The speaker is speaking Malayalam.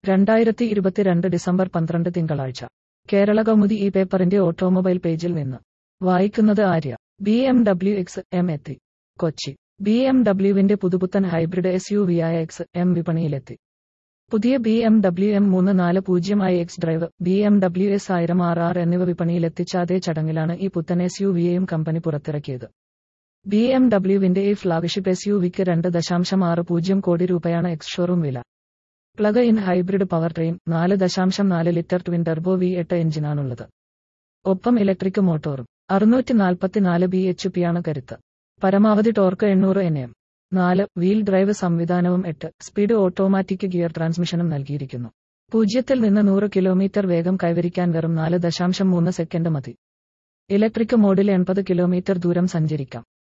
രണ്ടായിരത്തി ഇരുപത്തിരണ്ട് ഡിസംബർ പന്ത്രണ്ട് തിങ്കളാഴ്ച കേരള കൗമുദി ഈ പേപ്പറിന്റെ ഓട്ടോമൊബൈൽ പേജിൽ നിന്ന് വായിക്കുന്നത് Arya B M W X M എത്തി കൊച്ചി ബി എം ഡബ്ല്യുവിന്റെ പുതുപുത്തൻ ഹൈബ്രിഡ് എസ് യു വി ആയ എക്സ് എം വിപണിയിലെത്തി പുതിയ ബി എം ഡബ്ല്യു എം മൂന്ന് നാല് പൂജ്യം I X drive B M W S ആയിരം ആർ ആർ എന്നിവ വിപണിയിലെത്തിച്ച അതേ ചടങ്ങിലാണ് ഈ പുത്തൻ എസ് യു വിയെയും കമ്പനി പുറത്തിറക്കിയത് ബി എം ഡബ്ല്യുവിന്റെ ഈ ഫ്ളാഗ്ഷിപ്പ് എസ് യു വിക്ക് രണ്ട് ദശാംശം ആറ് പൂജ്യം കോടി രൂപയാണ് എക്സ് ഷോറൂം വില plug in hybrid power train നാല് ദശാംശം നാല് ലിറ്റർ ട്വിൻ ടർബോ വി എട്ട് എഞ്ചിനാണുള്ളത് ഒപ്പം ഇലക്ട്രിക് മോട്ടോറും അറുന്നൂറ്റി നാൽപ്പത്തിനാല് ബി എച്ച് പിയാണ് കരുത്ത് പരമാവധി ടോർക്ക് എണ്ണൂറ് എൻ എം നാല് വീൽ ഡ്രൈവ് സംവിധാനവും എട്ട് സ്പീഡ് ഓട്ടോമാറ്റിക് ഗിയർ ട്രാൻസ്മിഷനും നൽകിയിരിക്കുന്നു പൂജ്യത്തിൽ നിന്ന് നൂറ് കിലോമീറ്റർ വേഗം കൈവരിക്കാൻ വെറും നാല് ദശാംശം മൂന്ന് സെക്കൻഡ് മതി ഇലക്ട്രിക് മോഡിൽ എൺപത് കിലോമീറ്റർ ദൂരം സഞ്ചരിക്കാം